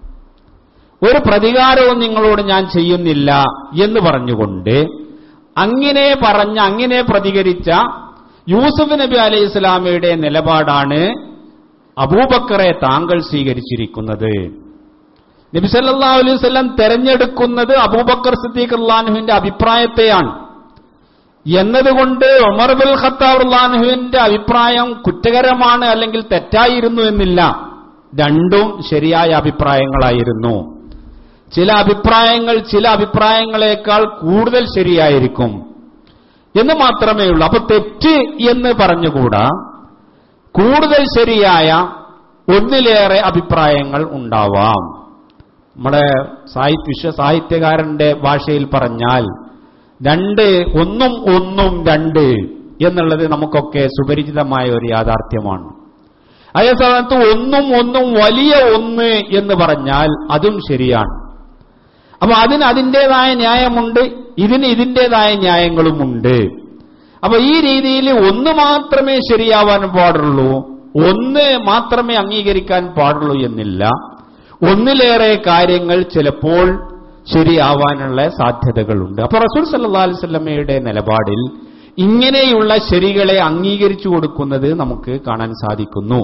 Speaker 1: ഒരു പ്രതികാരവും നിങ്ങളോട് ഞാൻ ചെയ്യുന്നില്ല എന്ന് പറഞ്ഞുകൊണ്ട് അങ്ങനെ പറഞ്ഞ അങ്ങനെ പ്രതികരിച്ച യൂസുഫ് നബി അലൈഹി ഇസ്ലാമയുടെ നിലപാടാണ് അബൂബക്കറെ താങ്കൾ സ്വീകരിച്ചിരിക്കുന്നത് നബി സല്ലല്ലാഹു അലൈഹി വസല്ലം തെരഞ്ഞെടുക്കുന്നത് അബൂബക്കർ സിദ്ദീഖ് അള്ളാഹുവിന്റെ അഭിപ്രായത്തെയാണ് എന്നതുകൊണ്ട് ഉമർ ബിൽ ഖത്താബ് അള്ളാഹുവിന്റെ അഭിപ്രായം കുറ്റകരമാണ് അല്ലെങ്കിൽ തെറ്റായിരുന്നു എന്നില്ല രണ്ടും ശരിയായ അഭിപ്രായങ്ങളായിരുന്നു ചില അഭിപ്രായങ്ങൾ ചില അഭിപ്രായങ്ങളെക്കാൾ കൂടുതൽ ശരിയായിരിക്കും എന്ന് മാത്രമേ ഉള്ളൂ അപ്പൊ തെറ്റ് എന്ന് പറഞ്ഞുകൂടാ കൂടുതൽ ശരിയായ ഒന്നിലേറെ അഭിപ്രായങ്ങൾ ഉണ്ടാവാം നമ്മുടെ സാഹിത്യ വിശ്വ സാഹിത്യകാരന്റെ ഭാഷയിൽ പറഞ്ഞാൽ രണ്ട് ഒന്നും ഒന്നും രണ്ട് എന്നുള്ളത് നമുക്കൊക്കെ സുപരിചിതമായ ഒരു യാഥാർത്ഥ്യമാണ് അതേ സമയത്ത് ഒന്നും ഒന്നും വലിയ ഒന്ന് എന്ന് പറഞ്ഞാൽ അതും ശരിയാണ് അപ്പൊ അതിന് അതിൻ്റെതായ ന്യായമുണ്ട് ഇതിന് ഇതിൻ്റെതായ ന്യായങ്ങളുമുണ്ട് അപ്പൊ ഈ രീതിയിൽ ഒന്ന് മാത്രമേ ശരിയാവാൻ പാടുള്ളൂ ഒന്ന് മാത്രമേ അംഗീകരിക്കാൻ പാടുള്ളൂ എന്നില്ല ഒന്നിലേറെ കാര്യങ്ങൾ ചിലപ്പോൾ ശരിയാവാനുള്ള സാധ്യതകളുണ്ട് അപ്പൊ റസൂൽ സല്ലാ അലിസ്വല്ലമ്മയുടെ നിലപാടിൽ ഇങ്ങനെയുള്ള ശരികളെ അംഗീകരിച്ചു കൊടുക്കുന്നത് നമുക്ക് കാണാൻ സാധിക്കുന്നു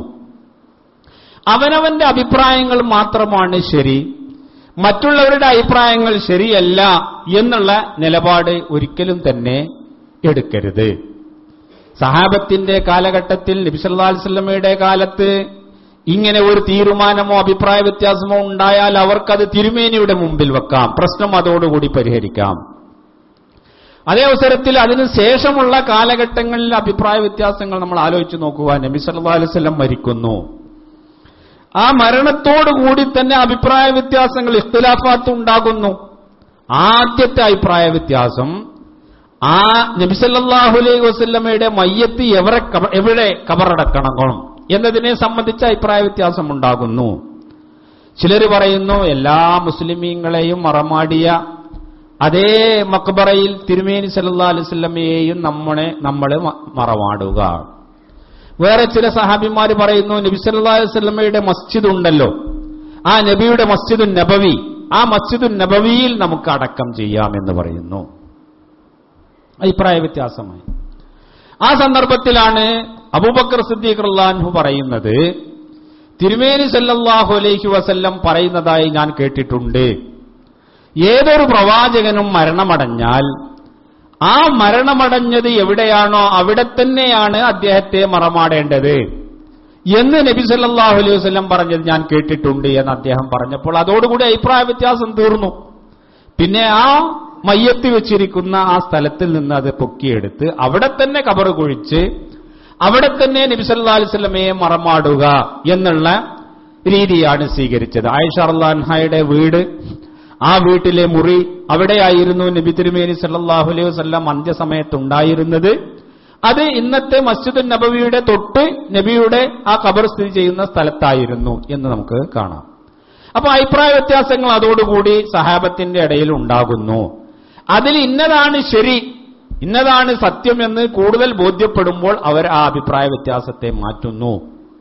Speaker 1: അവനവന്റെ അഭിപ്രായങ്ങൾ മാത്രമാണ് ശരി മറ്റുള്ളവരുടെ അഭിപ്രായങ്ങൾ ശരിയല്ല എന്നുള്ള നിലപാട് ഒരിക്കലും തന്നെ എടുക്കരുത് സഹാബത്തിന്റെ കാലഘട്ടത്തിൽ നബിസല്ലാസ്ലമയുടെ കാലത്ത് ഇങ്ങനെ ഒരു തീരുമാനമോ അഭിപ്രായ വ്യത്യാസമോ ഉണ്ടായാൽ അവർക്കത് തിരുമേനിയുടെ മുമ്പിൽ വെക്കാം പ്രശ്നം അതോടുകൂടി പരിഹരിക്കാം അതേ അവസരത്തിൽ അതിന് ശേഷമുള്ള കാലഘട്ടങ്ങളിൽ അഭിപ്രായ വ്യത്യാസങ്ങൾ നമ്മൾ ആലോചിച്ച് നോക്കുക നബി സല്ലാ അലൈവല്ലം മരിക്കുന്നു ആ മരണത്തോടുകൂടി തന്നെ അഭിപ്രായ വ്യത്യാസങ്ങൾ ഇഖ്തിലാഫാത്ത് ഉണ്ടാകുന്നു ആദ്യത്തെ അഭിപ്രായ വ്യത്യാസം ആ നബിസല്ലാഹു അലൈഹി വസ്ല്ലമയുടെ മയ്യത്ത് എവരെ എവിടെ കബറടക്കണം എന്നതിനെ സംബന്ധിച്ച് അഭിപ്രായ വ്യത്യാസം ഉണ്ടാകുന്നു ചിലർ പറയുന്നു എല്ലാ മുസ്ലിമീങ്ങളെയും മറമാടിയ അതേ മക്ബറയിൽ തിരുമേനി സല്ലാ അലൈവല്ലമയെയും നമ്മളെ നമ്മൾ മറമാടുക വേറെ ചില സഹാബിമാർ പറയുന്നു നബി സല്ലാ അലൈവല്ലമയുടെ മസ്ജിദ് ഉണ്ടല്ലോ ആ നബിയുടെ മസ്ജിദുൻ നബവി ആ മസ്ജിദുൻ നബവിയിൽ നമുക്ക് അടക്കം ചെയ്യാം എന്ന് പറയുന്നു അഭിപ്രായ വ്യത്യാസമായി ആ സന്ദർഭത്തിലാണ് അബൂബക്കർ സിദ്ദീഖ് അള്ളാൻഹു പറയുന്നത് തിരുമേനി സല്ലല്ലാഹു അലൈഹി വസല്ലം പറയുന്നതായി ഞാൻ കേട്ടിട്ടുണ്ട് ഏതൊരു പ്രവാചകനും മരണമടഞ്ഞാൽ ആ മരണമടഞ്ഞത് എവിടെയാണോ അവിടെ തന്നെയാണ് അദ്ദേഹത്തെ മറമാടേണ്ടത് എന്ന് നബി സല്ലല്ലാഹു അലൈഹി വസല്ലം പറഞ്ഞത് ഞാൻ കേട്ടിട്ടുണ്ട് എന്ന് അദ്ദേഹം പറഞ്ഞപ്പോൾ അതോടുകൂടി അഭിപ്രായ വ്യത്യാസം തീർന്നു പിന്നെ ആ മയ്യത്ത് വെച്ചിരിക്കുന്ന ആ സ്ഥലത്തിൽ നിന്ന് അത് പൊക്കിയെടുത്ത് അവിടെ തന്നെ കബർ കുഴിച്ച് അവിടെ തന്നെ നബി സല്ലാ അലിസ്ലമയെ മറമാടുക എന്നുള്ള രീതിയാണ് സ്വീകരിച്ചത് ആയിഷ അള്ളാൻഹയുടെ വീട് ആ വീട്ടിലെ മുറി അവിടെയായിരുന്നു നബി തിരുമേനി സല്ലാഹു അലൈഹി വസ്ല്ലാം അന്ത്യസമയത്തുണ്ടായിരുന്നത് അത് ഇന്നത്തെ മസ്ജിദ് നബവിയുടെ തൊട്ട് നബിയുടെ ആ കബർ സ്ഥിതി ചെയ്യുന്ന സ്ഥലത്തായിരുന്നു എന്ന് നമുക്ക് കാണാം അപ്പൊ അഭിപ്രായ വ്യത്യാസങ്ങൾ അതോടുകൂടി സഹാബത്തിന്റെ ഇടയിൽ ഉണ്ടാകുന്നു അതിൽ ഇന്നതാണ് ശരി ഇന്നതാണ് സത്യം എന്ന് കൂടുതൽ ബോധ്യപ്പെടുമ്പോൾ അവർ ആ അഭിപ്രായ വ്യത്യാസത്തെ മാറ്റുന്നു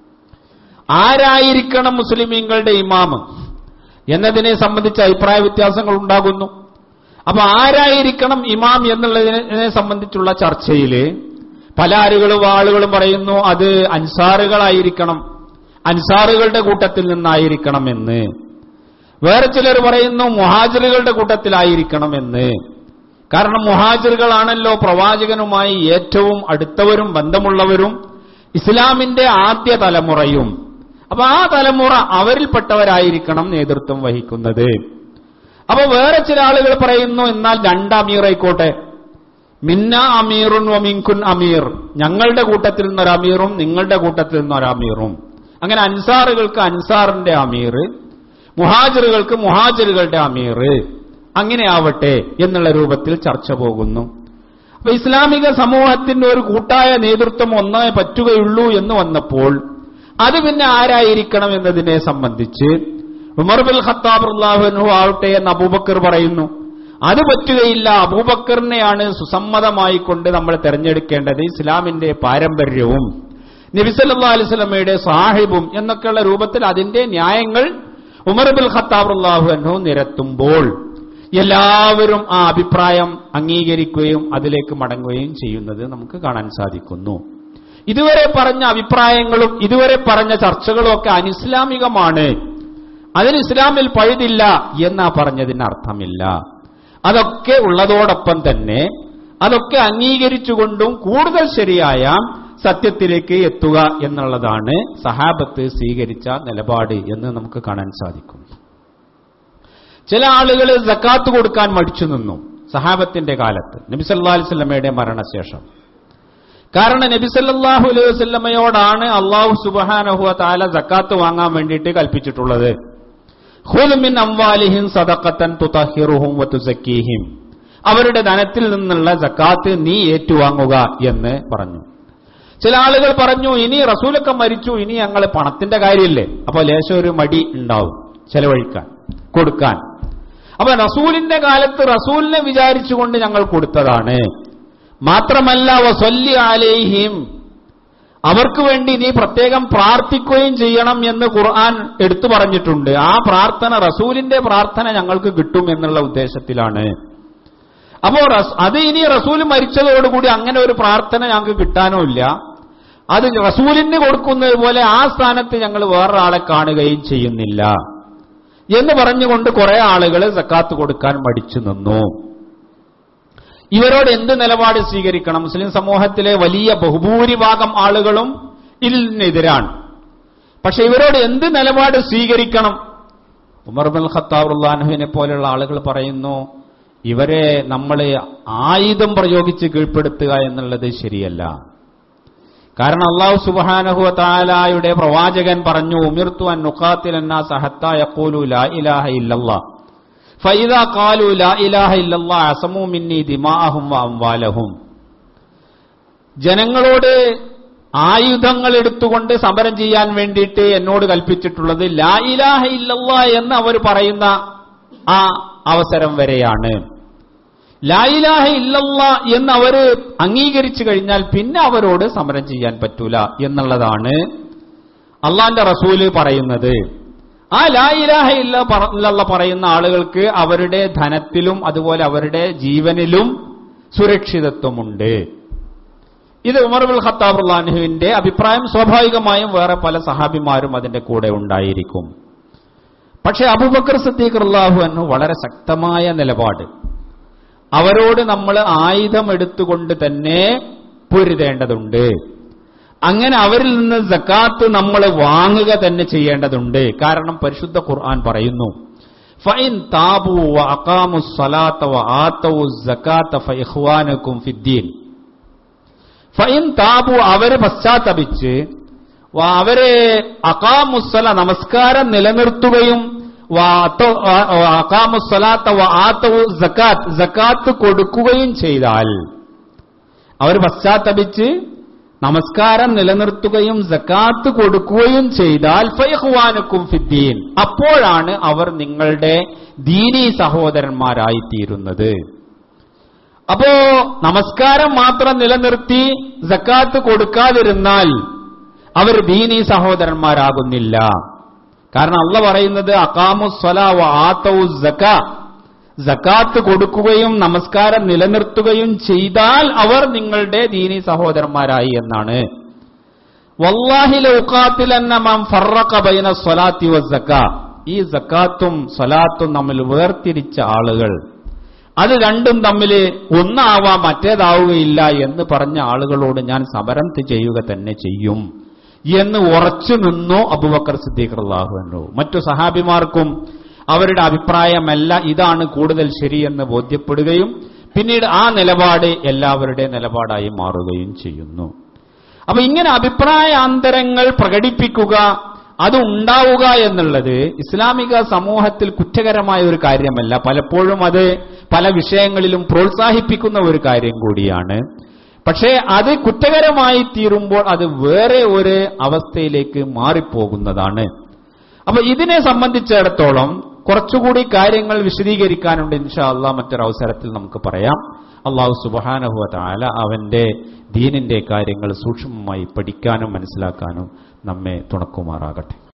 Speaker 1: ആരായിരിക്കണം മുസ്ലിമീങ്ങളുടെ ഇമാമ് എന്നതിനെ സംബന്ധിച്ച് അഭിപ്രായ വ്യത്യാസങ്ങൾ ഉണ്ടാകുന്നു അപ്പൊ ആരായിരിക്കണം ഇമാം എന്നുള്ളതിനെ സംബന്ധിച്ചുള്ള ചർച്ചയിൽ പല ആളുകളും ആളുകളും പറയുന്നു അത് അൻസാറുകളായിരിക്കണം അൻസാറുകളുടെ കൂട്ടത്തിൽ നിന്നായിരിക്കണം എന്ന് വേറെ ചിലർ പറയുന്നു മുഹാജിറുകളുടെ കൂട്ടത്തിലായിരിക്കണം എന്ന് കാരണം മുഹാജിറുകളാണല്ലോ പ്രവാചകനുമായി ഏറ്റവും അടുത്തവരും ബന്ധമുള്ളവരും ഇസ്ലാമിന്റെ ആദ്യ തലമുറയും അപ്പൊ ആ തലമുറ അവരിൽപ്പെട്ടവരായിരിക്കണം നേതൃത്വം വഹിക്കുന്നത് അപ്പൊ വേറെ ചില ആളുകൾ പറയുന്നു എന്നാൽ രണ്ട് അമീർ ആയിക്കോട്ടെ മിന്ന അമീറുൻ വമിൻകുൻ അമീർ ഞങ്ങളുടെ കൂട്ടത്തിൽ നിന്നൊരു അമീറും നിങ്ങളുടെ കൂട്ടത്തിൽ നിന്നൊരു അമീറും അങ്ങനെ അൻസാറുകൾക്ക് അൻസാറിന്റെ അമീർ മുഹാജിറുകൾക്ക് മുഹാജിറുകളുടെ അമീർ അങ്ങനെ ആവട്ടെ എന്നുള്ള രൂപത്തിൽ ചർച്ച പോകുന്നു അപ്പൊ ഇസ്ലാമിക സമൂഹത്തിന്റെ ഒരു കൂട്ടായ നേതൃത്വം ഒന്നേ പറ്റുകയുള്ളൂ എന്ന് വന്നപ്പോൾ അത് പിന്നെ ആരായിരിക്കണം എന്നതിനെ സംബന്ധിച്ച് ഉമർ ബിൽ ഖത്താബ് അള്ളാഹുനു ആവട്ടെ എന്ന് അബൂബക്കർ പറയുന്നു അത് പറ്റുകയില്ല അബൂബക്കറിനെയാണ് സുസമ്മതമായി കൊണ്ട് നമ്മൾ തെരഞ്ഞെടുക്കേണ്ടത് ഇസ്ലാമിന്റെ പാരമ്പര്യവും നബിസല്ലാ അലിസ്ലമയുടെ സാഹിബും എന്നൊക്കെയുള്ള രൂപത്തിൽ അതിന്റെ ന്യായങ്ങൾ ഉമർ ബിൽ ഖത്താബ് അള്ളാഹു നിരത്തുമ്പോൾ എല്ലാവരും ആ അഭിപ്രായം അംഗീകരിക്കുകയും അതിലേക്ക് മടങ്ങുകയും ചെയ്യുന്നത് നമുക്ക് കാണാൻ സാധിക്കുന്നു ഇതുവരെ പറഞ്ഞ അഭിപ്രായങ്ങളും ഇതുവരെ പറഞ്ഞ ചർച്ചകളും ഒക്കെ അനിസ്ലാമികമാണ് അതിന് ഇസ്ലാമിൽ പഴുതില്ല എന്നാ പറഞ്ഞതിന് അർത്ഥമില്ല അതൊക്കെ ഉള്ളതോടൊപ്പം തന്നെ അതൊക്കെ അംഗീകരിച്ചുകൊണ്ടും കൂടുതൽ ശരിയായ സത്യത്തിലേക്ക് എത്തുക എന്നുള്ളതാണ് സഹാബത്ത് സ്വീകരിച്ച നിലപാട് എന്ന് നമുക്ക് കാണാൻ സാധിക്കും ചില ആളുകൾ ജക്കാത്ത് കൊടുക്കാൻ മടിച്ചു നിന്നു സഹാബത്തിന്റെ കാലത്ത് നബിസല്ലാ അലിസ്ലമയുടെ മരണശേഷം കാരണം നബിസല്ലാഹു അലൈഹി വസ്ലമയോടാണ് അള്ളാഹു സുബാനഹുവ താല ജക്കാത്ത് വാങ്ങാൻ വേണ്ടിയിട്ട് കൽപ്പിച്ചിട്ടുള്ളത് ഹുൽമിൻ അംവാലിഹിം സദക്കത്തൻ തുതഹിറുഹും വത്തുസക്കീഹിം അവരുടെ ധനത്തിൽ നിന്നുള്ള ജക്കാത്ത് നീ ഏറ്റുവാങ്ങുക എന്ന് പറഞ്ഞു ചില ആളുകൾ പറഞ്ഞു ഇനി റസൂലൊക്കെ മരിച്ചു ഇനി ഞങ്ങൾ പണത്തിന്റെ കാര്യമില്ലേ അപ്പൊ ലേശം ഒരു മടി ഉണ്ടാവും ചെലവഴിക്കാൻ കൊടുക്കാൻ അപ്പൊ റസൂലിന്റെ കാലത്ത് റസൂലിനെ വിചാരിച്ചുകൊണ്ട് ഞങ്ങൾ കൊടുത്തതാണ് മാത്രമല്ല വസല്ലി അലേഹിം അവർക്ക് വേണ്ടി നീ പ്രത്യേകം പ്രാർത്ഥിക്കുകയും ചെയ്യണം എന്ന് ഖുർആൻ എടുത്തു പറഞ്ഞിട്ടുണ്ട് ആ പ്രാർത്ഥന റസൂലിന്റെ പ്രാർത്ഥന ഞങ്ങൾക്ക് കിട്ടും എന്നുള്ള ഉദ്ദേശത്തിലാണ് അപ്പോ റസ്- അത് ഇനി റസൂൽ മരിച്ചതോടുകൂടി അങ്ങനെ ഒരു പ്രാർത്ഥന ഞങ്ങൾക്ക് കിട്ടാനോ ഇല്ല അത് റസൂലിന് കൊടുക്കുന്നത് പോലെ ആ സ്ഥാനത്ത് ഞങ്ങൾ വേറൊരാളെ കാണുകയും ചെയ്യുന്നില്ല എന്ന് പറഞ്ഞുകൊണ്ട് കുറെ ആളുകൾ സക്കാത്ത് കൊടുക്കാൻ മടിച്ചു നിന്നു ഇവരോട് എന്ത് നിലപാട് സ്വീകരിക്കണം മുസ്ലിം സമൂഹത്തിലെ വലിയ ബഹുഭൂരിഭാഗം ആളുകളും ഇതിനെതിരാണ് പക്ഷെ ഇവരോട് എന്ത് നിലപാട് സ്വീകരിക്കണം ഉമർ ബിൻ ഖത്താബുല്ലാൻഹുവിനെ പോലെയുള്ള ആളുകൾ പറയുന്നു ഇവരെ നമ്മൾ ആയുധം പ്രയോഗിച്ച് കീഴ്പ്പെടുത്തുക എന്നുള്ളത് ശരിയല്ല കാരണം അള്ളാഹു സുബാനഹു താലായുടെ പ്രവാചകൻ പറഞ്ഞു ഉമിർത്തു അൻ നുഖാത്തിൽ സഹത്ത യഖൂലു ലാ ഇലാഹ ഇല്ലല്ലാ ഫൈദ കാലു ലാ ഇലാഹ ഇല്ലല്ലാ അസമു മിന്നി ദിമാഅഹും വ അംവാലഹും ജനങ്ങളോട് ആയുധങ്ങൾ എടുത്തുകൊണ്ട് സമരം ചെയ്യാൻ വേണ്ടിയിട്ട് എന്നോട് കൽപ്പിച്ചിട്ടുള്ളത് ലാ ഇലാഹ ഇല്ലല്ലാ എന്ന് അവർ പറയുന്ന ആ അവസരം വരെയാണ് ലാ ഇലാഹ ഇല്ലല്ലാ എന്ന് അവര് അംഗീകരിച്ചു കഴിഞ്ഞാൽ പിന്നെ അവരോട് സമരം ചെയ്യാൻ പറ്റൂല എന്നുള്ളതാണ് അള്ളാന്റെ റസൂല് പറയുന്നത് ആ ലാ ഇലാഹ ഇല്ല പറ- ഇല്ലല്ലാ പറയുന്ന ആളുകൾക്ക് അവരുടെ ധനത്തിലും അതുപോലെ അവരുടെ ജീവനിലും സുരക്ഷിതത്വമുണ്ട് ഇത് ഉമർ ബുൽ ഖത്താബ് അള്ളാഹുവിന്റെ അഭിപ്രായം സ്വാഭാവികമായും വേറെ പല സഹാബിമാരും അതിന്റെ കൂടെ ഉണ്ടായിരിക്കും പക്ഷെ അബൂബക്കർ സദ്ദീഖ് അള്ളാഹു അന്നു വളരെ ശക്തമായ നിലപാട് അവരോട് നമ്മൾ ആയുധം എടുത്തുകൊണ്ട് തന്നെ പൊരുതേണ്ടതുണ്ട് അങ്ങനെ അവരിൽ നിന്ന് സക്കാത്ത് നമ്മൾ വാങ്ങുക തന്നെ ചെയ്യേണ്ടതുണ്ട് കാരണം പരിശുദ്ധ ഖുർആൻ പറയുന്നു ഫൈൻ താബു വ അഖാമു സ്വലാത്ത വ ആത്തവു സക്കാത്ത ഫഇഖ്വാനുക്കും ഫിദ്ദീൻ ഫൈൻ താബു അവര് പശ്ചാത്തപിച്ച് വ- അവര് അകാമുസ്സല നമസ്കാരം നിലനിർത്തുകയും വാത്ത- വ- വ- അകാമുസ്സലാത്ത വ ആത്തവു സക്കാത്ത് സക്കാത്ത് കൊടുക്കുകയും ചെയ്താൽ അവർ പശ്ചാത്തപിച്ച് നമസ്കാരം നിലനിർത്തുകയും സക്കാത്ത് കൊടുക്കുകയും ചെയ്താൽ ഫൈഹ്വാനുക്കും ഫിദ്ദീൻ അപ്പോഴാണ് അവർ നിങ്ങളുടെ ദീനീ സഹോദരന്മാരായി തീരുന്നത് അപ്പോ നമസ്കാരം മാത്രം നിലനിർത്തി സക്കാത്ത് കൊടുക്കാതിരുന്നാൽ അവർ ദീനീ സഹോദരന്മാരാകുന്നില്ല കാരണം അള്ള പറയുന്നത് അക്കാമു സ്വലാവ ആത്തവു സക്ക സക്കാത്ത് കൊടുക്കുകയും നമസ്കാരം നിലനിർത്തുകയും ചെയ്താൽ അവർ നിങ്ങളുടെ ദീനീ സഹോദരന്മാരായി എന്നാണ് വല്ലാഹി ലൗഖാത്തിലന്ന മൻ ഫറഖ ബൈന സ്വലാത്തി വസ്സക്ക ഈ സക്കാത്തും സ്വലാത്തും തമ്മിൽ വേർതിരിച്ച ആളുകൾ അത് രണ്ടും തമ്മിൽ ഒന്നാവാം മറ്റേതാവുകയില്ല എന്ന് പറഞ്ഞ ആളുകളോട് ഞാൻ സമരം ചെയ്യുക തന്നെ ചെയ്യും എന്ന് ഉറച്ചു നിന്നു അബുബക്കർ സിദ്ദീഖ് അള്ളാഹു മറ്റു സഹാബിമാർക്കും അവരുടെ അഭിപ്രായമല്ല ഇതാണ് കൂടുതൽ ശരിയെന്ന് ബോധ്യപ്പെടുകയും പിന്നീട് ആ നിലപാട് എല്ലാവരുടെ നിലപാടായി മാറുകയും ചെയ്യുന്നു അപ്പൊ ഇങ്ങനെ അഭിപ്രായാന്തരങ്ങൾ പ്രകടിപ്പിക്കുക അത് ഉണ്ടാവുക എന്നുള്ളത് ഇസ്ലാമിക സമൂഹത്തിൽ കുറ്റകരമായ ഒരു കാര്യമല്ല പലപ്പോഴും അത് പല വിഷയങ്ങളിലും പ്രോത്സാഹിപ്പിക്കുന്ന ഒരു കാര്യം കൂടിയാണ് പക്ഷേ അത് കുറ്റകരമായി തീരുമ്പോൾ അത് വേറെ ഒരു അവസ്ഥയിലേക്ക് മാറിപ്പോകുന്നതാണ് അപ്പൊ ഇതിനെ സംബന്ധിച്ചിടത്തോളം കുറച്ചുകൂടി കാര്യങ്ങൾ വിശദീകരിക്കാനുണ്ട് ഇൻഷാ അള്ളാഹ് മറ്റൊരവസരത്തിൽ നമുക്ക് പറയാം അള്ളാഹു സുബാനഹുവ താല അവന്റെ ദീനിന്റെ കാര്യങ്ങൾ സൂക്ഷ്മമായി പഠിക്കാനും മനസ്സിലാക്കാനും നമ്മെ തുണക്കുമാറാകട്ടെ